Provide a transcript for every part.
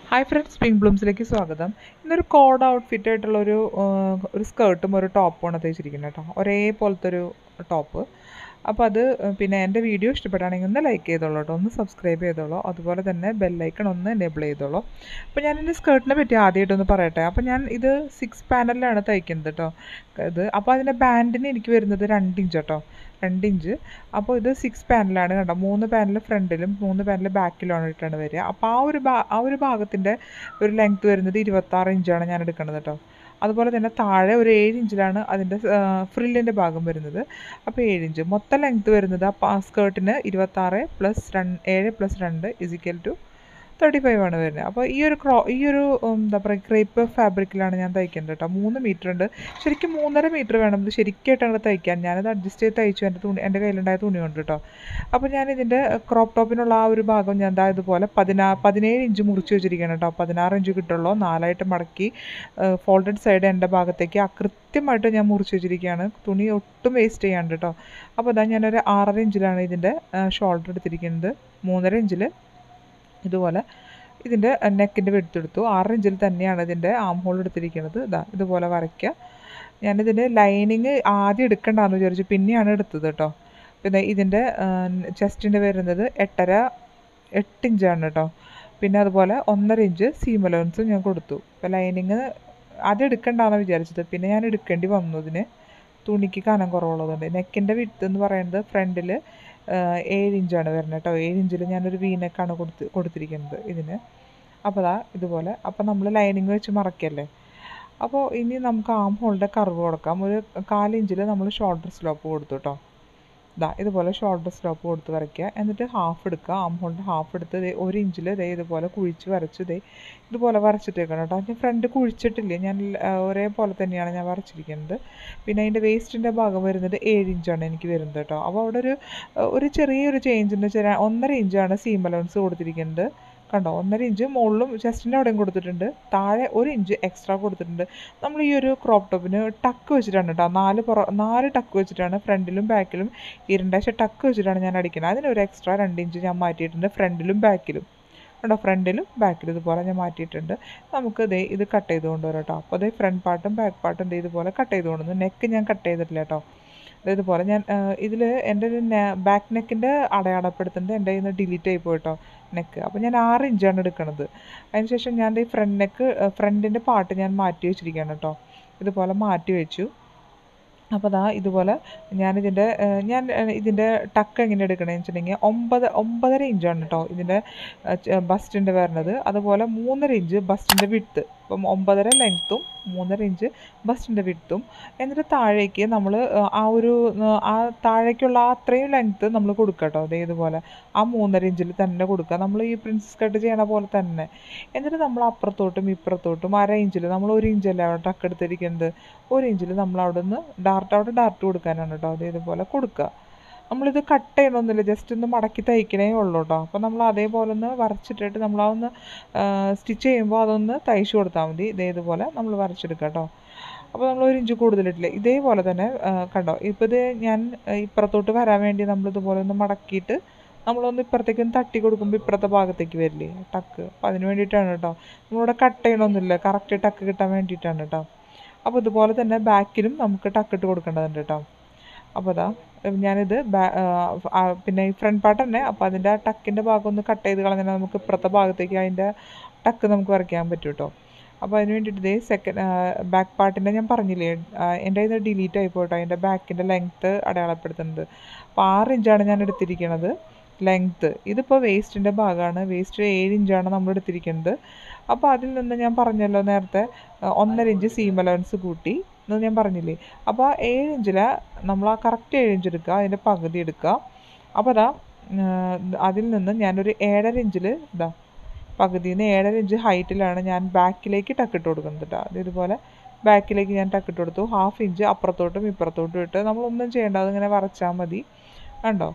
hi friends pink ബ്ലൂംസിലേക്ക് സ്വാഗതം ഇന്നൊരു code outfit ആയിട്ടുള്ള ഒരു ഒരു സ്കേർട്ടും ഒരു ടോപ്പുമാണ് തയ്ച്ചിരിക്കുന്നത് കേട്ടോ ഒരേപോലത്തെ ഒരു ടോപ്പ് അപ്പോൾ അത് പിന്നെ എൻ്റെ വീഡിയോ ഇഷ്ടപ്പെടുകയാണെങ്കിൽ ഒന്ന് ലൈക്ക് ചെയ്തോളൂ കേട്ടോ ഒന്ന് സബ്സ്ക്രൈബ് ചെയ്തോളൂ അതുപോലെ തന്നെ ബെല്ലൈക്കൺ ഒന്ന് എനേബിൾ ചെയ്തോളൂ അപ്പോൾ ഞാൻ എൻ്റെ സ്കേർട്ടിനെ പറ്റി ആദ്യമായിട്ടൊന്ന് പറയട്ടെ അപ്പോൾ ഞാൻ ഇത് സിക്സ് പാനലിലാണ് തയ്ക്കുന്നത് കേട്ടോ ഇത് അപ്പോൾ അതിൻ്റെ ബാൻഡിന് എനിക്ക് വരുന്നത് രണ്ട് ഇഞ്ച് കേട്ടോ രണ്ട് ഇഞ്ച് അപ്പോൾ ഇത് സിക്സ് പാനലാണ് കണ്ടോ മൂന്ന് പാനൽ ഫ്രണ്ടിലും മൂന്ന് പാനൽ ബാക്കിലുമാണ് ഇട്ടാണ് വരിക അപ്പോൾ ആ ഒരു ഭാ ആ ഒരു ഭാഗത്തിൻ്റെ ഒരു ലെങ്ത്ത് വരുന്നത് ഇരുപത്താറ് ഇഞ്ചാണ് ഞാൻ എടുക്കുന്നത് കേട്ടോ അതുപോലെ തന്നെ താഴെ ഒരു ഏഴ് ഇഞ്ചിലാണ് അതിൻ്റെ ഫ്രില്ലിൻ്റെ ഭാഗം വരുന്നത് അപ്പോൾ ഏഴ് ഇഞ്ച് മൊത്തം ലെങ്ത്ത് വരുന്നത് ആ സ്കേർട്ടിന് ഇരുപത്താറ് പ്ലസ് രണ്ട് ഏഴ് പ്ലസ് രണ്ട് ഇസിക്കൽ ടു തേർട്ടി ഫൈവ് ആണ് വരുന്നത് അപ്പോൾ ഈ ഒരു ക്രോ ഈ ഒരു എന്താ പറയുക ക്രേപ്പ് ഫാബ്രിക്കിലാണ് ഞാൻ തയ്ക്കുന്നത് കേട്ടോ മൂന്ന് മീറ്റർ ഉണ്ട് ശരിക്കും മൂന്നര മീറ്റർ വേണം ഇത് ശരിക്കായിട്ടാണ് തയ്ക്കാൻ ഞാനത് അഡ്ജസ്റ്റ് ചെയ്ത് തയ്ച്ചു എൻ്റെ തുണി എൻ്റെ കയ്യിലുണ്ടായ തുണി കൊണ്ട് കേട്ടോ അപ്പോൾ ഞാൻ ഇതിൻ്റെ ക്രോപ്പ് ടോപ്പിനുള്ള ആ ഒരു ഭാഗം ഞാൻ എന്താ ഇതുപോലെ പതിനാ പതിനേഴ് ഇഞ്ച് മുറിച്ച് വെച്ചിരിക്കുകയാണ് കേട്ടോ പതിനാറ് ഇഞ്ച് കിട്ടുള്ളൂ നാലായിട്ട് മടക്കി ഫോൾഡഡ് സൈഡ് എൻ്റെ ഭാഗത്തേക്ക് കൃത്യമായിട്ട് ഞാൻ മുറിച്ച് വെച്ചിരിക്കുകയാണ് തുണി ഒട്ടും വേസ്റ്റ് ചെയ്യാണ്ട് കേട്ടോ അപ്പോൾ അതാ ഞാനൊരു ആറര ഇഞ്ചിലാണ് ഇതിൻ്റെ ഷോൾഡർ എടുത്തിരിക്കുന്നത് മൂന്നര ഇഞ്ചിൽ ഇതുപോലെ ഇതിൻ്റെ നെക്കിൻ്റെ വെടുത്തെടുത്തു ആറ് ഇഞ്ചിൽ തന്നെയാണ് ഇതിൻ്റെ ആം ഹോൾ എടുത്തിരിക്കുന്നത് ഇതാ ഇതുപോലെ വരയ്ക്കുക ഞാനിതിൻ്റെ ലൈനിങ് ആദ്യം എടുക്കണ്ടെന്ന് വിചാരിച്ചു പിന്നെയാണ് എടുത്തത് കേട്ടോ പിന്നെ ഇതിൻ്റെ ചെസ്റ്റിൻ്റെ വരുന്നത് എട്ടര എട്ട് ഇഞ്ചാണ് കേട്ടോ പിന്നെ അതുപോലെ ഒന്നര ഇഞ്ച് സീം അലവൻസും ഞാൻ കൊടുത്തു അപ്പോൾ ലൈനിങ് ആദ്യം എടുക്കണ്ടെന്ന് വിചാരിച്ചത് പിന്നെ ഞാൻ എടുക്കേണ്ടി വന്നു ഇതിന് തുണിക്ക് കനം കുറവുള്ളതുകൊണ്ട് നെക്കിൻ്റെ വിട്ട് എന്ന് പറയുന്നത് ഫ്രണ്ടിൽ ഏഴ് ഇഞ്ചാണ് വരുന്നത് കേട്ടോ ഏഴ് ഇഞ്ചിൽ ഞാനൊരു വീനക്കാണ് കൊടുത്ത് കൊടുത്തിരിക്കുന്നത് ഇതിന് അപ്പോൾ അതാ ഇതുപോലെ അപ്പോൾ നമ്മൾ ലൈനിങ് വെച്ച് മറക്കല്ലേ അപ്പോൾ ഇനി നമുക്ക് ആം ഹോളിൻ്റെ കർവ് കൊടുക്കാം ഒരു കാലിഞ്ചിൽ നമ്മൾ ഷോൾഡർ സ്ലോപ്പ് കൊടുത്തു കേട്ടോ ഇതാ ഇതുപോലെ ഷോൾഡർ സ്ലോപ്പ് കൊടുത്ത് വരയ്ക്കുക എന്നിട്ട് ഹാഫ് എടുക്കുക ആം ഹോളിൻ്റെ ഹാഫ് എടുത്ത് ദേ ഒരു ഇഞ്ചിൽ ദേ ഇതുപോലെ കുഴിച്ച് വരച്ച് ദേ ഇതുപോലെ വരച്ചിട്ടേക്കണം കേട്ടോ ഞാൻ ഫ്രണ്ട് കുഴിച്ചിട്ടില്ല ഞാൻ ഒരേപോലെ തന്നെയാണ് ഞാൻ വരച്ചിരിക്കുന്നത് പിന്നെ അതിൻ്റെ വേസ്റ്റിൻ്റെ ഭാഗം വരുന്നത് ഏഴ് ഇഞ്ചാണ് എനിക്ക് വരുന്നത് കേട്ടോ അപ്പോൾ അവിടെ ഒരു ഒരു ചെറിയൊരു ചേഞ്ചിൻ്റെ ചെറിയ ഒന്നര ഇഞ്ചാണ് സീം അലവൻസ് കൊടുത്തിരിക്കുന്നത് കണ്ടോ ഒന്നര ഇഞ്ച് മുകളിലും ചെസ്റ്റിൻ്റെ അവിടെയും കൊടുത്തിട്ടുണ്ട് താഴെ ഒരു ഇഞ്ച് എക്സ്ട്രാ കൊടുത്തിട്ടുണ്ട് നമ്മൾ ഈ ഒരു ക്രോപ്പ് ടോപ്പിന് ടക്ക് വെച്ചിട്ടാണ് കേട്ടോ നാല് പുറ നാല് ടക്ക് വെച്ചിട്ടാണ് ഫ്രണ്ടിലും ബാക്കിലും ഇരണ്ടാശ ടക്ക് വെച്ചിട്ടാണ് ഞാൻ അടിക്കുന്നത് അതിനൊരു എക്സ്ട്രാ രണ്ട് ഇഞ്ച് ഞാൻ മാറ്റിയിട്ടുണ്ട് ഫ്രണ്ടിലും ബാക്കിലും കേട്ടോ ഫ്രണ്ടിലും ബാക്കിലും ഇതുപോലെ ഞാൻ മാറ്റിയിട്ടുണ്ട് നമുക്ക് ഇതേ ഇത് കട്ട് ചെയ്ത് കൊണ്ടുവരാം കേട്ടോ അപ്പോൾ അതേ ഫ്രണ്ട് പാർട്ടും ബാക്ക് പാർട്ടും ഇതേ ഇതുപോലെ കട്ട് ചെയ്ത് കൊണ്ടുവന്നു നെക്ക് ഞാൻ കട്ട് ചെയ്തിട്ടില്ല കേട്ടോ ഇതുപോലെ ഞാൻ ഇതിൽ എൻ്റെ ഒരു ബാക്ക് നെക്കിൻ്റെ അടയാളപ്പെടുത്തുന്നത് എൻ്റെ കയ്യിൽ നിന്ന് ഡിലീറ്റ് ആയി പോയിട്ടോ നെക്ക് അപ്പോൾ ഞാൻ ആറ് ഇഞ്ചാണ് എടുക്കുന്നത് അതിനുശേഷം ഞാൻ ഈ ഫ്രണ്ട് നെക്ക് ഫ്രണ്ടിൻ്റെ പാർട്ട് ഞാൻ മാറ്റി വെച്ചിരിക്കുകയാണ് കേട്ടോ ഇതുപോലെ മാറ്റി വെച്ചു അപ്പോൾ അതാ ഇതുപോലെ ഞാനിതിൻ്റെ ഞാൻ ഇതിൻ്റെ ടക്ക് എങ്ങനെ എടുക്കണമെന്ന് വെച്ചിട്ടുണ്ടെങ്കിൽ ഒമ്പത് ഒമ്പതര ഇഞ്ചാണ് കേട്ടോ ഇതിൻ്റെ ബസ്റ്റിൻ്റെ വരുന്നത് അതുപോലെ മൂന്നര ഇഞ്ച് ബസ്റ്റിൻ്റെ വിട്ത്ത് അപ്പം ഒമ്പതര ലെങ്ത്തും മൂന്നര ഇഞ്ച് ബസ്റ്റിൻ്റെ വിട്ത്തും എന്നിട്ട് താഴേക്ക് നമ്മൾ ആ ഒരു ആ താഴേക്കുള്ള ആ അത്രയും ലെങ്ത്ത് നമ്മൾ കൊടുക്കുക കേട്ടോ അതേ ഇതുപോലെ ആ മൂന്നര ഇഞ്ചിൽ തന്നെ കൊടുക്കുക നമ്മൾ ഈ പ്രിൻസസ് കട്ട് ചെയ്യണ പോലെ തന്നെ എന്നിട്ട് നമ്മൾ അപ്പുറത്തോട്ടും ഇപ്പുറത്തോട്ടും അര ഇഞ്ചിൽ നമ്മൾ ഒരു ഇഞ്ചല്ലേ അവിടെ ടക്ക് എടുത്തിരിക്കുന്നത് ഒരു ഇഞ്ചിൽ നമ്മൾ അവിടെ നിന്ന് ഡാർട്ട് അവിടെ ഡാർട്ട് കൊടുക്കാനാണ് കേട്ടോ അതേ ഇതുപോലെ കൊടുക്കുക നമ്മളിത് കട്ട് ചെയ്യണമെന്നില്ല ജസ്റ്റ് ഒന്ന് മടക്കി തയ്ക്കണേ ഉള്ളൂ കേട്ടോ അപ്പോൾ നമ്മൾ അതേപോലെ ഒന്ന് വരച്ചിട്ടിട്ട് നമ്മൾ അതൊന്ന് സ്റ്റിച്ച് ചെയ്യുമ്പോൾ അതൊന്ന് തയ്ച്ചു കൊടുത്താൽ മതി ഇതേ ഇതുപോലെ നമ്മൾ വരച്ചെടുക്കുക കേട്ടോ അപ്പോൾ നമ്മൾ ഒരു ഇഞ്ച് കൂടുതലിട്ടില്ല ഇതേപോലെ തന്നെ കണ്ടോ ഇപ്പോൾ ഇത് ഞാൻ ഇപ്പുറത്തോട്ട് വരാൻ വേണ്ടി നമ്മൾ ഇതുപോലെ ഒന്ന് മടക്കിയിട്ട് നമ്മളൊന്ന് ഇപ്പുറത്തേക്ക് ഒന്ന് തട്ടി കൊടുക്കുമ്പോൾ ഇപ്പുറത്തെ ഭാഗത്തേക്ക് വരില്ലേ ടക്ക് അപ്പോൾ അതിന് വേണ്ടിയിട്ടാണ് കേട്ടോ നമ്മളിവിടെ കട്ട് ചെയ്യണമെന്നില്ല കറക്റ്റ് ടക്ക് കിട്ടാൻ വേണ്ടിയിട്ടാണ് കേട്ടോ അപ്പോൾ ഇതുപോലെ തന്നെ ബാക്കിലും നമുക്ക് ടക്ക് ഇട്ട് കൊടുക്കേണ്ടതുണ്ട് കേട്ടോ അപ്പോൾ അതാ ഞാനിത് പിന്നെ ഈ ഫ്രണ്ട് പാർട്ട് തന്നെ അപ്പോൾ അതിൻ്റെ ആ ടക്കിൻ്റെ ഭാഗം ഒന്ന് കട്ട് ചെയ്ത് കളഞ്ഞാൽ നമുക്ക് ഇപ്പുറത്തെ ഭാഗത്തേക്ക് അതിൻ്റെ ടക്ക് നമുക്ക് വരയ്ക്കാൻ പറ്റും കേട്ടോ അപ്പോൾ അതിന് വേണ്ടിയിട്ട് ഇതേ സെക്കൻഡ് ബാക്ക് പാർട്ടിൻ്റെ ഞാൻ പറഞ്ഞില്ലേ എൻ്റെ ഇത് ഡിലീറ്റ് ആയി പോയിട്ടോ അതിൻ്റെ ബാക്കിൻ്റെ ലെങ്ത്ത് അടയാളപ്പെടുത്തുന്നത് അപ്പോൾ ആറ് ഇഞ്ചാണ് ഞാൻ എടുത്തിരിക്കുന്നത് ലെങ്ത്ത് ഇതിപ്പോൾ വേസ്റ്റിൻ്റെ ഭാഗമാണ് വേസ്റ്റ് ഏഴ് ഇഞ്ചാണ് നമ്മൾ എടുത്തിരിക്കുന്നത് അപ്പോൾ അതിൽ നിന്ന് ഞാൻ പറഞ്ഞല്ലോ നേരത്തെ ഒന്നര ഇഞ്ച് സീം അലവൻസ് കൂട്ടി എന്ന് ഞാൻ പറഞ്ഞില്ലേ അപ്പോൾ ആ ഏഴ് ഇഞ്ചിൽ നമ്മൾ ആ കറക്റ്റ് ഏഴ് ഇഞ്ച് എടുക്കുക അതിൻ്റെ പകുതി എടുക്കുക അപ്പോൾ അതാ അതിൽ നിന്ന് ഞാനൊരു ഏഴര ഇഞ്ചിൽ ഇതാ പകുതിയിൽ നിന്ന് ഏഴര ഇഞ്ച് ഹൈറ്റിലാണ് ഞാൻ ബാക്കിലേക്ക് ടക്കിട്ട് കൊടുക്കുന്നത് കേട്ടോ അത് ഇതുപോലെ ബാക്കിലേക്ക് ഞാൻ ടക്കിട്ട് കൊടുത്തു ഹാഫ് ഇഞ്ച് അപ്പുറത്തോട്ടും ഇപ്പുറത്തോട്ടും ഇട്ട് നമ്മളൊന്നും ചെയ്യേണ്ട അതിങ്ങനെ വരച്ചാൽ മതി കണ്ടോ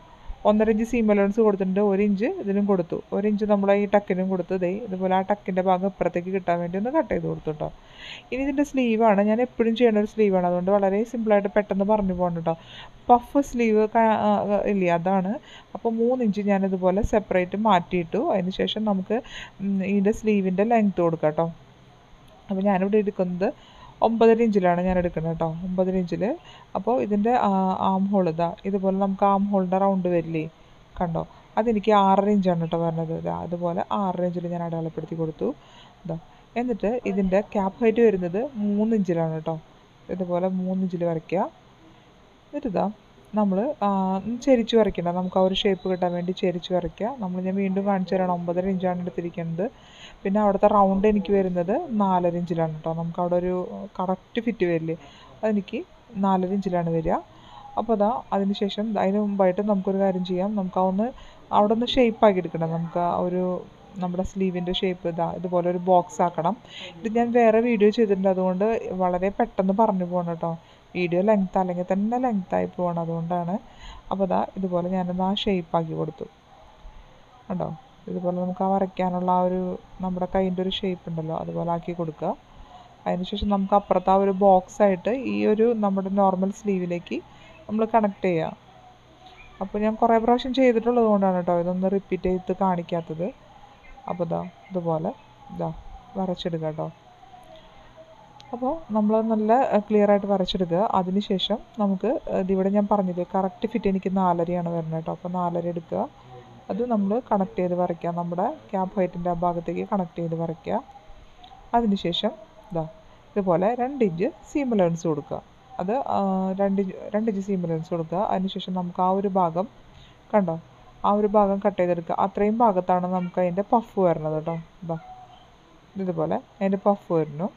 ഒന്നര ഇഞ്ച് സീം അലവൻസ് കൊടുത്തിട്ടുണ്ട് ഒരു ഇഞ്ച് ഇതിലും കൊടുത്തു ഒരു ഇഞ്ച് നമ്മൾ ഈ ടക്കിനും കൊടുത്തു ദേ ഇതുപോലെ ആ ടക്കിൻ്റെ ഭാഗം ഇപ്പുറത്തേക്ക് കിട്ടാൻ വേണ്ടി ഒന്ന് കട്ട് ചെയ്ത് കൊടുത്തു കേട്ടോ ഇനി ഇതിൻ്റെ സ്ലീവാണ് ഞാൻ എപ്പോഴും ചെയ്യുന്ന ഒരു സ്ലീവാണ് അതുകൊണ്ട് വളരെ സിമ്പിളായിട്ട് പെട്ടെന്ന് പറഞ്ഞു പോകണം കേട്ടോ പഫ് സ്ലീവ് ഇല്ലേ അതാണ് അപ്പോൾ മൂന്ന് ഇഞ്ച് ഞാനിതുപോലെ സെപ്പറേറ്റ് മാറ്റിയിട്ടു അതിന് ശേഷം നമുക്ക് ഉം, ഇതിൻ്റെ സ്ലീവിൻ്റെ ലെങ്ത്ത് കൊടുക്കാം കേട്ടോ അപ്പോൾ ഞാനിവിടെ എടുക്കുന്നത് ഒമ്പതര ഇഞ്ചിലാണ് ഞാൻ എടുക്കുന്നത് കേട്ടോ ഒമ്പതര ഇഞ്ചിൽ അപ്പോൾ ഇതിൻ്റെ ആം ഹോൾ ഇതാ ഇതുപോലെ നമുക്ക് ആം ഹോളിൻ്റെ റൗണ്ട് വരില്ലേ കണ്ടോ അതെനിക്ക് ആറര ഇഞ്ചാണ് കേട്ടോ വരുന്നത് ഇതാ അതുപോലെ ആറര ഇഞ്ചിൽ ഞാൻ അടയാളപ്പെടുത്തി കൊടുത്തു ഇതാ എന്നിട്ട് ഇതിൻ്റെ ക്യാപ്പ് ഹൈറ്റ് വരുന്നത് മൂന്ന് ഇഞ്ചിലാണ് കേട്ടോ ഇതുപോലെ മൂന്ന് ഇഞ്ചിൽ വരയ്ക്കുക എന്നിട്ടിതാ നമ്മൾ ചെരിച്ച് വരയ്ക്കണ്ട നമുക്ക് ആ ഒരു ഷേപ്പ് കിട്ടാൻ വേണ്ടി ചെരിച്ച് വരയ്ക്കുക നമ്മൾ ഞാൻ വീണ്ടും കാണിച്ചു തരാണ് ഒമ്പതര ഇഞ്ചാണ് എടുത്തിരിക്കുന്നത് പിന്നെ അവിടുത്തെ റൗണ്ട് എനിക്ക് വരുന്നത് നാലര ഇഞ്ചിലാണ് കേട്ടോ നമുക്ക് അവിടെ ഒരു കറക്റ്റ് ഫിറ്റ് വരില്ലേ അതെനിക്ക് നാലര ഇഞ്ചിലാണ് വരിക അപ്പോൾ അതാ അതിന് ശേഷം അതിന് മുമ്പായിട്ട് നമുക്കൊരു കാര്യം ചെയ്യാം നമുക്ക് ആ ഒന്ന് അവിടെ ഒന്ന് ഷേപ്പ് ആക്കി എടുക്കണം നമുക്ക് ആ ഒരു നമ്മുടെ സ്ലീവിൻ്റെ ഷേപ്പ് ഇതാ ഇതുപോലെ ഒരു ബോക്സ് ആക്കണം ഇത് ഞാൻ വേറെ വീഡിയോ ചെയ്തിട്ടുണ്ട് അതുകൊണ്ട് വളരെ പെട്ടെന്ന് പറഞ്ഞു പോകണം കേട്ടോ വീഡിയോ ലെങ്ത് അല്ലെങ്കിൽ തന്നെ ലെങ്തായി പോകണം അതുകൊണ്ടാണ് അപ്പോൾ ഇതാ ഇതുപോലെ ഞാനൊന്ന് ആ ഷേപ്പ് ആക്കി കൊടുത്തു കണ്ടോ ഇതുപോലെ നമുക്ക് ആ വരയ്ക്കാനുള്ള ആ ഒരു നമ്മുടെ കൈൻ്റെ ഒരു ഷേപ്പ് ഉണ്ടല്ലോ അതുപോലെ ആക്കി കൊടുക്കുക അതിനുശേഷം നമുക്ക് അപ്പുറത്ത് ആ ഒരു ബോക്സ് ആയിട്ട് ഈ ഒരു നമ്മുടെ നോർമൽ സ്ലീവിലേക്ക് നമ്മൾ കണക്ട് ചെയ്യുക അപ്പോൾ ഞാൻ കുറേ പ്രാവശ്യം ചെയ്തിട്ടുള്ളത് കൊണ്ടാണ് കേട്ടോ ഇതൊന്ന് റിപ്പീറ്റ് ചെയ്ത് കാണിക്കാത്തത് അപ്പോൾ ഇതാ ഇതുപോലെ ഇതാ വരച്ചെടുക്കുക കേട്ടോ അപ്പോൾ നമ്മൾ നല്ല ക്ലിയർ ആയിട്ട് വരച്ചെടുക്കുക അതിനുശേഷം നമുക്ക് ഇതിവിടെ ഞാൻ പറഞ്ഞില്ലേ കറക്റ്റ് ഫിറ്റ് എനിക്ക് നാലരയാണ് വരുന്നത് കേട്ടോ അപ്പോൾ നാലര എടുക്കുക അത് നമ്മൾ കണക്ട് ചെയ്ത് വരയ്ക്കുക നമ്മുടെ ക്യാപ് ഹൈറ്റിൻ്റെ ആ ഭാഗത്തേക്ക് കണക്ട് ചെയ്ത് വരയ്ക്കുക അതിനുശേഷം ഇതാ ഇതുപോലെ രണ്ട് ഇഞ്ച് സീം അലവൻസ് കൊടുക്കുക അത് ആ, രണ്ട് ഇഞ്ച് രണ്ട് ഇഞ്ച് സീം അലവൻസ് കൊടുക്കുക അതിനുശേഷം നമുക്ക് ആ ഒരു ഭാഗം കണ്ടോ ആ ഒരു ഭാഗം കട്ട് ചെയ്തെടുക്കുക അത്രയും ഭാഗത്താണ് നമുക്ക് അതിൻ്റെ പഫ് വരുന്നത് കേട്ടോ ഇതാ ഇതുപോലെ അതിൻ്റെ പഫ് വരുന്നു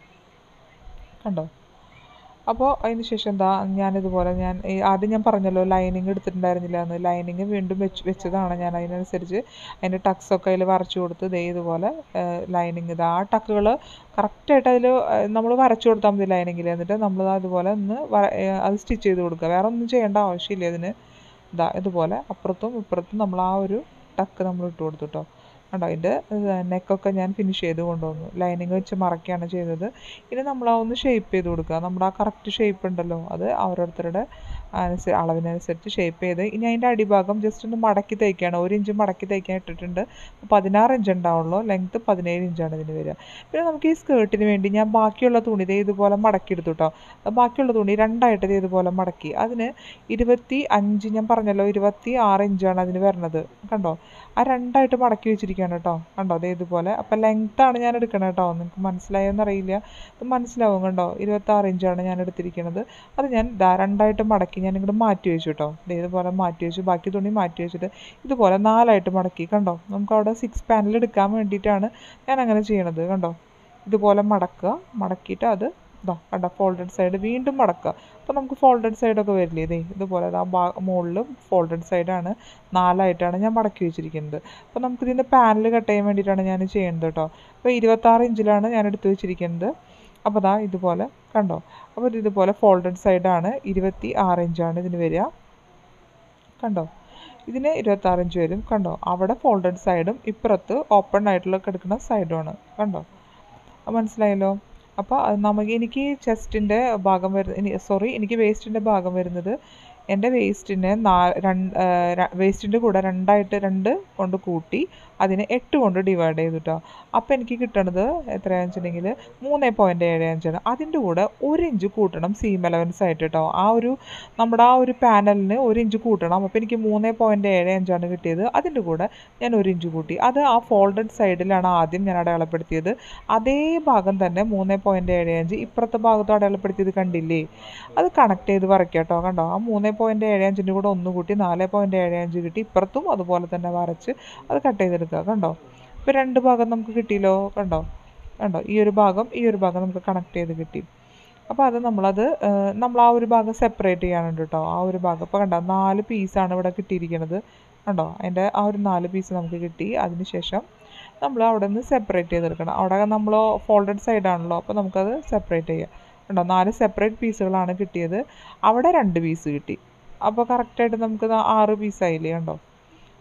കണ്ടോ അപ്പോൾ അതിന് ശേഷം എന്താ ഞാനിതുപോലെ ഞാൻ ഈ ആദ്യം ഞാൻ പറഞ്ഞല്ലോ ലൈനിങ് എടുത്തിട്ടുണ്ടായിരുന്നില്ല എന്ന് ലൈനിങ് വീണ്ടും വെച്ച് വെച്ചതാണ് ഞാൻ അതിനനുസരിച്ച് അതിൻ്റെ ടക്സൊക്കെ അതിൽ വരച്ചു കൊടുത്ത് ദേ ഇതുപോലെ ലൈനിങ് ഇത് ആ ടക്കുകൾ കറക്റ്റായിട്ട് അതിൽ നമ്മൾ വരച്ചു കൊടുത്താൽ മതി ലൈനിങ്ങിൽ എന്നിട്ട് നമ്മൾ അതുപോലെ ഒന്ന് വര- ഏ, അത് സ്റ്റിച്ച് ചെയ്ത് കൊടുക്കുക വേറെ ഒന്നും ചെയ്യേണ്ട ആവശ്യമില്ല ഇതിന് ഇതാ ഇതുപോലെ അപ്പുറത്തും ഇപ്പുറത്തും നമ്മൾ ആ ഒരു ടക്ക് നമ്മൾ ഇട്ട് കൊടുത്തു കേട്ടോ കണ്ടോ അതിൻ്റെ നെക്കൊക്കെ ഞാൻ ഫിനിഷ് ചെയ്ത് കൊണ്ടുവന്നു ലൈനിങ് വെച്ച് മറക്കുകയാണ് ചെയ്തത് ഇനി നമ്മൾ ആ ഒന്ന് ഷേപ്പ് ചെയ്ത് കൊടുക്കുക നമ്മുടെ ആ കറക്റ്റ് ഷേപ്പ് ഉണ്ടല്ലോ അത് ഓരോരുത്തരുടെ അനുസ- അളവിനനുസരിച്ച് ഷേപ്പ് ചെയ്ത് ഇനി അതിൻ്റെ അടിഭാഗം ജസ്റ്റ് ഒന്ന് മടക്കി തയ്ക്കുകയാണ് ഒരു ഇഞ്ച് മടക്കി തയ്ക്കാൻ ഇട്ടിട്ടുണ്ട് പതിനാറ് ഇഞ്ച് ഉണ്ടാവുള്ളൂ ലെങ്ത്ത് പതിനേഴ് ഇഞ്ചാണ് ഇതിന് വരിക പിന്നെ നമുക്ക് ഈ സ്കേർട്ടിന് വേണ്ടി ഞാൻ ബാക്കിയുള്ള തുണി ദേ ഇതുപോലെ മടക്കി എടുത്തു കേട്ടോ ബാക്കിയുള്ള തുണി രണ്ടായിട്ട് ദേ ഇതുപോലെ മടക്കി അതിന് ഇരുപത്തി അഞ്ച് ഞാൻ പറഞ്ഞല്ലോ ഇരുപത്തി ആറ് ഇഞ്ചാണ് അതിന് വരുന്നത് കണ്ടോ ആ രണ്ടായിട്ട് മടക്കി വെച്ചിരിക്കുകയാണ് കേട്ടോ കണ്ടോ അതേ ഇതുപോലെ അപ്പം ലെങ്ത്താണ് ഞാൻ എടുക്കണത് കേട്ടോ നിങ്ങൾക്ക് മനസ്സിലായോന്നറിയില്ല ഇത് മനസ്സിലാവും കണ്ടോ ഇരുപത്തി ആറ് ഇഞ്ചാണ് ഞാൻ എടുത്തിരിക്കുന്നത് അത് ഞാൻ ദാ രണ്ടായിട്ട് മടക്കി ഞാൻ ഇങ്ങോട്ട് മാറ്റി വെച്ചു കേട്ടോ ദേ ഇതുപോലെ മാറ്റി വെച്ചു ബാക്കി തുണി മാറ്റി വെച്ചിട്ട് ഇതുപോലെ നാലായിട്ട് മടക്കി കണ്ടോ നമുക്ക് അവിടെ സിക്സ് പാനൽ എടുക്കാൻ വേണ്ടിയിട്ടാണ് ഞാൻ അങ്ങനെ ചെയ്യണത് കണ്ടോ ഇതുപോലെ മടക്കുക മടക്കിയിട്ട് അത് ഇതാ കണ്ടോ ഫോൾഡഡ് സൈഡ് വീണ്ടും മടക്കുക അപ്പോൾ നമുക്ക് ഫോൾഡഡ് സൈഡൊക്കെ വരില്ലേ ഇതേ ഇതുപോലെ ആ ഭാ മുകളിൽ ഫോൾഡഡ് സൈഡാണ് നാലായിട്ടാണ് ഞാൻ മടക്കി വെച്ചിരിക്കുന്നത് അപ്പോൾ നമുക്ക് ഇതിൻ്റെ പാനൽ കട്ട് ചെയ്യാൻ വേണ്ടിയിട്ടാണ് ഞാൻ ചെയ്യുന്നത് കേട്ടോ അപ്പോൾ ഇരുപത്താറ് ഇഞ്ചിലാണ് ഞാൻ എടുത്ത് വെച്ചിരിക്കുന്നത് അപ്പോൾ ദാ ഇതുപോലെ കണ്ടോ അപ്പോൾ ഇത് ഇതുപോലെ ഫോൾഡഡ് സൈഡാണ് ഇരുപത്തി ആറ് ഇഞ്ചാണ് ഇതിന് വരിക കണ്ടോ ഇതിന് ഇരുപത്താറ് ഇഞ്ച് വരും കണ്ടോ അവിടെ ഫോൾഡഡ് സൈഡും ഇപ്പുറത്ത് ഓപ്പൺ ആയിട്ടുള്ള കിടക്കുന്ന സൈഡുമാണ് കണ്ടോ അത് മനസ്സിലായല്ലോ അപ്പോൾ അത് നമുക്ക് എനിക്ക് ചെസ്റ്റിൻ്റെ ഭാഗം വരുന്ന സോറി എനിക്ക് വേസ്റ്റിൻ്റെ ഭാഗം വരുന്നത് എൻ്റെ വേസ്റ്റിനെ നാ രണ്ട് വേസ്റ്റിൻ്റെ കൂടെ രണ്ടായിട്ട് രണ്ട് കൊണ്ട് കൂട്ടി അതിനെ എട്ട് കൊണ്ട് ഡിവൈഡ് ചെയ്തു കേട്ടോ അപ്പോൾ എനിക്ക് കിട്ടണത് എത്രയാണെന്ന് വെച്ചിട്ടുണ്ടെങ്കിൽ മൂന്ന് പോയിൻറ്റ് ഏഴ് അഞ്ചാണ് അതിൻ്റെ കൂടെ ഒരു ഇഞ്ച് കൂട്ടണം സീം അലവൻസ് ആയിട്ട് കേട്ടോ ആ ഒരു നമ്മുടെ ആ ഒരു പാനലിന് ഒരു ഇഞ്ച് കൂട്ടണം അപ്പോൾ എനിക്ക് മൂന്ന് പോയിൻറ്റ് ഏഴ് അഞ്ചാണ് കിട്ടിയത് അതിൻ്റെ കൂടെ ഞാൻ ഒരു ഇഞ്ച് കൂട്ടി അത് ആ ഫോൾഡഡ് സൈഡിലാണ് ആദ്യം ഞാൻ അടയാളപ്പെടുത്തിയത് അതേ ഭാഗം തന്നെ മൂന്ന് പോയിൻറ്റ് ഏഴ് അഞ്ച് ഇപ്പുറത്തെ ഭാഗത്തും അടയാളപ്പെടുത്തിയത് കണ്ടില്ലേ അത് കണക്ട് ചെയ്ത് വരയ്ക്കാം കേട്ടോ കണ്ടോ ആ മൂന്ന് പോയിൻറ്റ് ഏഴ് അഞ്ചിൻ്റെ കൂടെ ഒന്ന് കൂട്ടി നാല് പോയിൻറ്റ് ഏഴ് അഞ്ച് കിട്ടി ഇപ്പുറത്തും അതുപോലെ തന്നെ വരച്ച് അത് കട്ട് ചെയ്തെടുക്കുക കണ്ടോ ഇപ്പോൾ രണ്ട് ഭാഗം നമുക്ക് കിട്ടിയല്ലോ കണ്ടോ കണ്ടോ ഈ ഒരു ഭാഗം ഈ ഒരു ഭാഗം നമുക്ക് കണക്ട് ചെയ്ത് കിട്ടി അപ്പോൾ അത് നമ്മളത് ഏഹ്, നമ്മൾ ആ ഒരു ഭാഗം സെപ്പറേറ്റ് ചെയ്യാനുണ്ട് കേട്ടോ ആ ഒരു ഭാഗം ഇപ്പോൾ കണ്ടോ നാല് പീസാണ് ഇവിടെ കിട്ടിയിരിക്കുന്നത് കണ്ടോ അതിൻ്റെ ആ ഒരു നാല് പീസ് നമുക്ക് കിട്ടി അതിന് ശേഷം നമ്മൾ അവിടെ നിന്ന് സെപ്പറേറ്റ് ചെയ്തെടുക്കണം അവിടെ നമ്മൾ ഫോൾഡഡ് സൈഡാണല്ലോ അപ്പോൾ നമുക്കത് സെപ്പറേറ്റ് ചെയ്യാം കണ്ടോ നാല് സെപ്പറേറ്റ് പീസുകളാണ് കിട്ടിയത് അവിടെ രണ്ട് പീസ് കിട്ടി അപ്പോൾ കറക്റ്റായിട്ട് നമുക്ക് ദാ ആറ് പീസായില്ലേ കണ്ടോ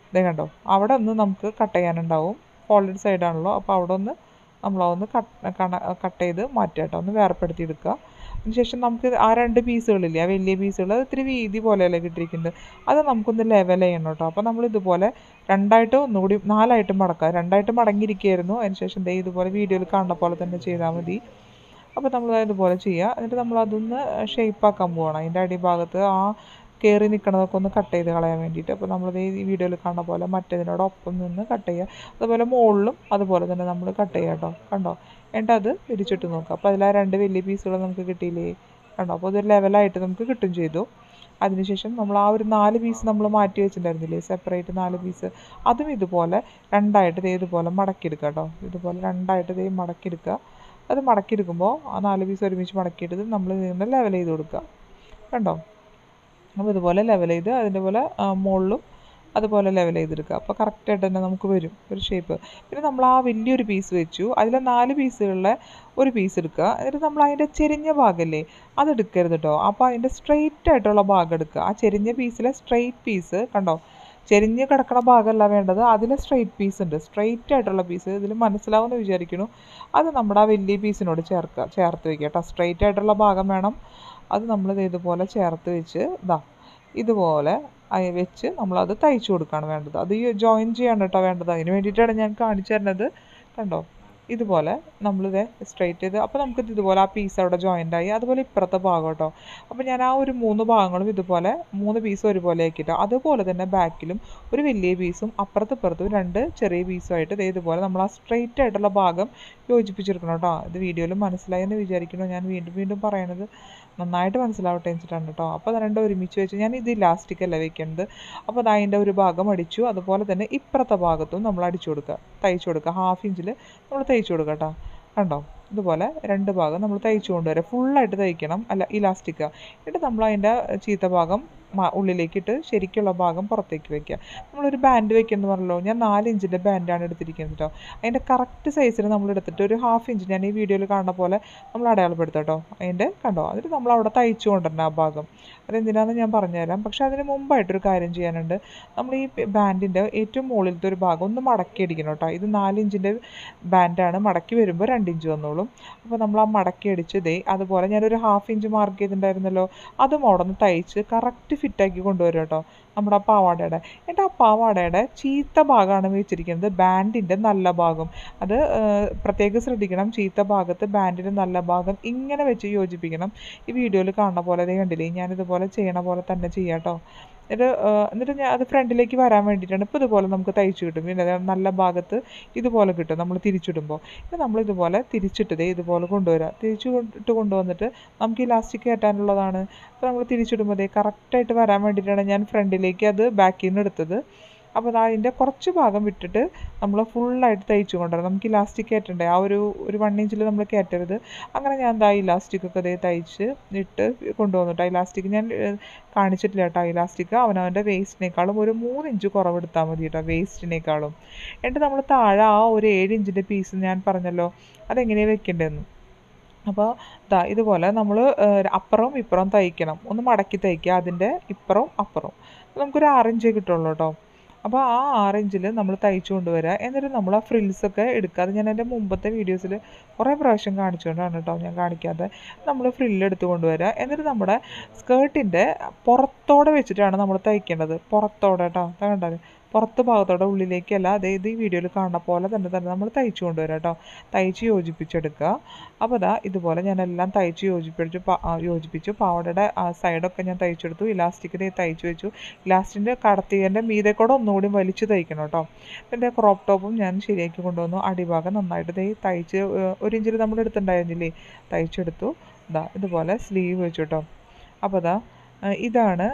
ഇതേ കണ്ടോ അവിടെ ഒന്ന് നമുക്ക് കട്ട് ചെയ്യാനുണ്ടാവും ഫോൾഡഡ് സൈഡാണല്ലോ അപ്പോൾ അവിടെ ഒന്ന് നമ്മളതൊന്ന് കട്ട് കട്ട് ചെയ്ത് മാറ്റുക കേട്ടോ ഒന്ന് വേർപ്പെടുത്തി എടുക്കുക അതിനുശേഷം നമുക്ക് ആ രണ്ട് പീസുകളില്ലേ ആ വലിയ പീസുകൾ അത് ഇത്തിരി വീതി പോലെയല്ലേ കിട്ടിയിരിക്കുന്നത് അത് നമുക്കൊന്ന് ലെവൽ ചെയ്യണം കേട്ടോ അപ്പോൾ നമ്മൾ ഇതുപോലെ രണ്ടായിട്ട് ഒന്നുകൂടി നാലായിട്ട് മടക്കുക രണ്ടായിട്ട് മടങ്ങിയിരിക്കുകയായിരുന്നു അതിനുശേഷം ദേ ഇതുപോലെ വീഡിയോയിൽ കാണുന്ന പോലെ തന്നെ ചെയ്താൽ മതി അപ്പോൾ നമ്മൾ ഇതുപോലെ ചെയ്യുക എന്നിട്ട് നമ്മൾ അതൊന്ന് ഷേപ്പാക്കാൻ പോകണം അതിൻ്റെ അടിഭാഗത്ത് ആ കയറി നിൽക്കണതൊക്കെ ഒന്ന് കട്ട് ചെയ്ത് കളയാൻ വേണ്ടിയിട്ട് അപ്പോൾ നമ്മൾ ഈ വീഡിയോയിൽ കാണുന്ന പോലെ മറ്റേതിനോടൊപ്പം നിന്ന് കട്ട് ചെയ്യുക അതുപോലെ മുകളിലും അതുപോലെ തന്നെ നമ്മൾ കട്ട് ചെയ്യുക കേട്ടോ കണ്ടോ എന്നിട്ട് അത് തിരിച്ചിട്ട് നോക്കുക അപ്പോൾ അതിൽ ആ രണ്ട് വലിയ പീസുകൾ നമുക്ക് കിട്ടിയില്ലേ കണ്ടോ അപ്പോൾ അതൊരു ലെവലായിട്ട് നമുക്ക് കിട്ടും ചെയ്തു അതിനുശേഷം നമ്മൾ ആ ഒരു നാല് പീസ് നമ്മൾ മാറ്റി വെച്ചിട്ടുണ്ടായിരുന്നില്ലേ സെപ്പറേറ്റ് നാല് പീസ് അതും ഇതുപോലെ രണ്ടായിട്ട് ദേ ഇതുപോലെ മടക്കിയെടുക്കുക കേട്ടോ ഇതുപോലെ രണ്ടായിട്ട് ദേ മടക്കിയെടുക്കുക അത് മടക്കിയെടുക്കുമ്പോൾ ആ നാല് പീസ് ഒരുമിച്ച് മടക്കിയെടുത്ത് നമ്മൾ ഇങ്ങനെ ലെവൽ ചെയ്ത് കൊടുക്കുക കണ്ടോ അപ്പോൾ ഇതുപോലെ ലെവൽ ചെയ്ത് അതിൻ്റെ പോലെ മുകളിലും അതുപോലെ ലെവൽ ചെയ്തെടുക്കുക അപ്പോൾ കറക്റ്റായിട്ട് തന്നെ നമുക്ക് വരും ഒരു ഷേപ്പ് പിന്നെ നമ്മൾ ആ വലിയൊരു പീസ് വെച്ചു അതിലെ നാല് പീസുകളിലെ ഒരു പീസ് എടുക്കുക എന്നിട്ട് നമ്മൾ അതിൻ്റെ ചെരിഞ്ഞ ഭാഗമല്ലേ അതെടുക്കരുത് കേട്ടോ അപ്പോൾ അതിൻ്റെ സ്ട്രെയിറ്റ് ആയിട്ടുള്ള ഭാഗം എടുക്കുക ആ ചെരിഞ്ഞ പീസിലെ സ്ട്രെയിറ്റ് പീസ് കണ്ടോ ചെരിഞ്ഞ് കിടക്കണ ഭാഗമല്ല വേണ്ടത് അതിൽ സ്ട്രെയിറ്റ് പീസ് ഉണ്ട് സ്ട്രെയിറ്റ് ആയിട്ടുള്ള പീസ് ഇതിൽ മനസ്സിലാവുമെന്ന് വിചാരിക്കുന്നു അത് നമ്മുടെ ആ വലിയ പീസിനോട് ചേർക്കുക ചേർത്ത് വെക്കുക കേട്ടോ സ്ട്രെയിറ്റ് ആയിട്ടുള്ള ഭാഗം വേണം അത് നമ്മൾ ഇതുപോലെ ചേർത്ത് വെച്ച് ഇതാ ഇതുപോലെ വെച്ച് നമ്മളത് തയ്ച്ചു കൊടുക്കുകയാണ് വേണ്ടത് അത് ജോയിൻ ചെയ്യാണ് കേട്ടോ വേണ്ടത് അതിന് വേണ്ടിയിട്ടാണ് ഞാൻ കാണിച്ചു തരുന്നത് കണ്ടോ ഇതുപോലെ നമ്മളിത് സ്ട്രെയിറ്റ് ചെയ്ത് അപ്പോൾ നമുക്കിത് ഇതുപോലെ ആ പീസ് അവിടെ ജോയിൻ്റ് ആയി അതുപോലെ ഇപ്പുറത്തെ ഭാഗം കേട്ടോ അപ്പോൾ ഞാൻ ആ ഒരു മൂന്ന് ഭാഗങ്ങളും ഇതുപോലെ മൂന്ന് പീസ് ഒരുപോലെ ആക്കിയിട്ട് അതുപോലെ തന്നെ ബാക്കിലും ഒരു വലിയ പീസും അപ്പുറത്തും ഇപ്പുറത്തും രണ്ട് ചെറിയ പീസുമായിട്ട് ഇതേ ഇതുപോലെ നമ്മൾ ആ സ്ട്രെയിറ്റ് ആയിട്ടുള്ള ഭാഗം യോജിപ്പിച്ചെടുക്കണം കേട്ടോ ഇത് വീഡിയോയിൽ മനസ്സിലായി എന്ന് വിചാരിക്കുന്നു ഞാൻ വീണ്ടും വീണ്ടും പറയണത് നന്നായിട്ട് മനസ്സിലാവട്ടെ വെച്ചിട്ടാണ് കേട്ടോ അപ്പോൾ അത് രണ്ടും ഒരുമിച്ച് വെച്ച് ഞാൻ ഇത് ഇലാസ്റ്റിക് അല്ല വെക്കുന്നത് അപ്പോൾ അത് അതിൻ്റെ ഒരു ഭാഗം അടിച്ചു അതുപോലെ തന്നെ ഇപ്പുറത്തെ ഭാഗത്തും നമ്മൾ അടിച്ചു കൊടുക്കുക തയ്ച്ചു കൊടുക്കുക ഹാഫ് ഇഞ്ചിൽ നമ്മൾ തയ്ച്ചു കൊടുക്കുക കേട്ടോ കണ്ടോ ഇതുപോലെ രണ്ട് ഭാഗം നമ്മൾ തയ്ച്ചു കൊണ്ടുവരാം ഫുള്ളായിട്ട് തയ്ക്കണം അല്ല ഇലാസ്റ്റിക്ക എന്നിട്ട് നമ്മൾ അതിൻ്റെ ചീത്ത ഭാഗം ഉള്ളിലേക്കിട്ട് ശരിക്കുള്ള ഭാഗം പുറത്തേക്ക് വെക്കുക നമ്മളൊരു ബാൻഡ് വെക്കുന്നത് പറഞ്ഞല്ലോ ഞാൻ നാല് ഇഞ്ചിൻ്റെ ബാൻഡാണ് എടുത്തിരിക്കുന്നത് കേട്ടോ അതിൻ്റെ കറക്റ്റ് സൈസിൽ നമ്മൾ എടുത്തിട്ട് ഒരു ഹാഫ് ഇഞ്ച് ഞാൻ ഈ വീഡിയോയിൽ കാണുന്ന പോലെ നമ്മൾ അടയാളപ്പെടുത്താം കേട്ടോ അതിൻ്റെ കണ്ടോ എന്നിട്ട് നമ്മൾ അവിടെ തയ്ച്ചു കൊണ്ടുവരണം ആ ഭാഗം അതെന്തിനാണെന്ന് ഞാൻ പറഞ്ഞുതരാം പക്ഷെ അതിന് മുമ്പായിട്ടൊരു കാര്യം ചെയ്യാനുണ്ട് നമ്മൾ ഈ ബാൻഡിൻ്റെ ഏറ്റവും മുകളിലത്തെ ഒരു ഭാഗം ഒന്ന് മടക്കി അടിക്കണം കേട്ടോ ഇത് നാല് ഇഞ്ചിൻ്റെ ബാൻഡാണ് മടക്കി വരുമ്പോൾ രണ്ട് ഇഞ്ച് വന്നോളും അപ്പോൾ നമ്മൾ ആ മടക്കി അടിച്ച് ദേ അതുപോലെ ഞാനൊരു ഹാഫ് ഇഞ്ച് മാർക്ക് ചെയ്തിട്ടുണ്ടായിരുന്നല്ലോ അതും അവിടെ നിന്ന് തയ്ച്ച് കറക്റ്റ് ഫിറ്റാക്കി കൊണ്ടുവരും കേട്ടോ നമ്മുടെ ആ പാവാടയുടെ എന്നിട്ട് ആ പാവാടയുടെ ചീത്ത ഭാഗമാണ് വെച്ചിരിക്കുന്നത് ബാൻഡിൻ്റെ നല്ല ഭാഗം അത് പ്രത്യേകം ശ്രദ്ധിക്കണം ചീത്ത ഭാഗത്ത് ബാൻഡിൻ്റെ നല്ല ഭാഗം ഇങ്ങനെ വെച്ച് യോജിപ്പിക്കണം ഈ വീഡിയോയിൽ കാണുന്ന പോലെ അതേ കണ്ടില്ലേ ഞാനിതുപോലെ ചെയ്യണ പോലെ തന്നെ ചെയ്യാം കേട്ടോ എന്നിട്ട് എന്നിട്ട് ഞാൻ അത് ഫ്രണ്ടിലേക്ക് വരാൻ വേണ്ടിയിട്ടാണ് ഇപ്പോൾ ഇതുപോലെ നമുക്ക് തയ്ച്ചു കിട്ടും പിന്നെ നല്ല ഭാഗത്ത് ഇതുപോലെ കിട്ടും നമ്മൾ തിരിച്ചിടുമ്പോൾ ഇത് നമ്മൾ ഇതുപോലെ തിരിച്ചിട്ടത് ഇതുപോലെ കൊണ്ടുവരിക തിരിച്ചു ഇട്ട് കൊണ്ടുവന്നിട്ട് നമുക്ക് ഇലാസ്റ്റിക് കയറ്റാനുള്ളതാണ് അപ്പോൾ നമ്മൾ തിരിച്ചിടുമ്പോൾ കറക്റ്റായിട്ട് വരാൻ വേണ്ടിയിട്ടാണ് ഞാൻ ഫ്രണ്ടിലേക്ക് അത് ബാക്കിൽ നിന്ന് എടുത്തത് അപ്പോൾ അതിൻ്റെ കുറച്ച് ഭാഗം വിട്ടിട്ട് നമ്മൾ ഫുള്ളായിട്ട് തയ്ച്ചു കൊണ്ടുവരണം നമുക്ക് ഇലാസ്റ്റിക് കയറ്റണ്ടേ ആ ഒരു ഒരു വൺ ഇഞ്ചിൽ നമ്മൾ കയറ്റരുത് അങ്ങനെ ഞാൻ എന്താ ഇലാസ്റ്റിക്കൊക്കെ അതേ തയ്ച്ച് ഇട്ട് കൊണ്ടുവന്നിട്ട് ഇലാസ്റ്റിക് ഞാൻ കാണിച്ചിട്ടില്ല കേട്ടോ ഇലാസ്റ്റിക് അവനവൻ്റെ വേസ്റ്റിനേക്കാളും ഒരു മൂന്ന് ഇഞ്ച് കുറവെടുത്താൽ മതി കേട്ടോ വേസ്റ്റിനേക്കാളും എന്നിട്ട് നമ്മൾ താഴെ ആ ഒരു ഏഴ് ഇഞ്ചിൻ്റെ പീസ് ഞാൻ പറഞ്ഞല്ലോ അതെങ്ങനെയാണ് വെക്കേണ്ടതെന്ന് അപ്പോൾ ദാ ഇതുപോലെ നമ്മൾ അപ്പുറവും ഇപ്പുറവും തയ്ക്കണം ഒന്ന് മടക്കി തയ്ക്കുക അതിൻ്റെ ഇപ്പുറവും അപ്പുറവും നമുക്കൊരു ആറിഞ്ചേ കിട്ടുള്ളൂ കേട്ടോ അപ്പോൾ ആ ആറിഞ്ചിൽ നമ്മൾ തയ്ച്ചു കൊണ്ടുവരിക എന്നിട്ട് നമ്മൾ ആ ഫ്രിൽസൊക്കെ എടുക്കുക അത് ഞാൻ എൻ്റെ മുമ്പത്തെ വീഡിയോസിൽ കുറേ പ്രാവശ്യം കാണിച്ചുകൊണ്ടാണ് കേട്ടോ ഞാൻ കാണിക്കാതെ നമ്മൾ ഫ്രില്ല് എടുത്ത് കൊണ്ടുവരിക എന്നിട്ട് നമ്മുടെ സ്കേർട്ടിൻ്റെ പുറത്തോടെ വെച്ചിട്ടാണ് നമ്മൾ തയ്ക്കേണ്ടത് പുറത്തോടെ കേട്ടോ കണ്ടാൽ പുറത്ത് ഭാഗത്തോടെ ഉള്ളിലേക്കല്ല അതേ ഇത് ഈ വീഡിയോയിൽ കാണുന്ന പോലെ തന്നെ തന്നെ നമ്മൾ തയ്ച്ചു കൊണ്ടുവരാം കേട്ടോ തയ്ച്ച് യോജിപ്പിച്ചെടുക്കുക അപ്പോൾ ഇതാ ഇതുപോലെ ഞാൻ എല്ലാം തയ്ച്ച് യോജിപ്പിച്ചു യോജിപ്പിച്ചു പാവടയുടെ സൈഡൊക്കെ ഞാൻ തയ്ച്ചെടുത്തു ഇലാസ്റ്റിക്കിൻ്റെ തയ്ച്ചു വെച്ചു ഇലാസ്റ്റിൻ്റെ കടത്തിയൻ്റെ മീതെ കൂടെ ഒന്നുകൂടി വലിച്ച് തയ്ക്കണം കേട്ടോ എൻ്റെ ക്രോപ്പ് ടോപ്പും ഞാൻ ശരിയാക്കി കൊണ്ടുവന്നു അടിഭാഗം നന്നായിട്ട് തൈ തയ്ച്ച് ഒരു ഇഞ്ചിൽ നമ്മൾ എടുത്തിട്ടുണ്ടായിരുന്നില്ലേ തയ്ച്ചെടുത്തു ഇതാ ഇതുപോലെ സ്ലീവ് വെച്ചു കേട്ടോ അപ്പോൾ ഇതാ ഇതാണ്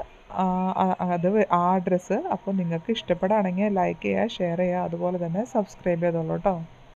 അത് ആ ഡ്രസ്സ് അപ്പോൾ നിങ്ങൾക്ക് ഇഷ്ടപ്പെടുകയാണെങ്കിൽ ലൈക്ക് ചെയ്യുക ഷെയർ ചെയ്യുക അതുപോലെ തന്നെ സബ്സ്ക്രൈബ് ചെയ്തോളൂ കേട്ടോ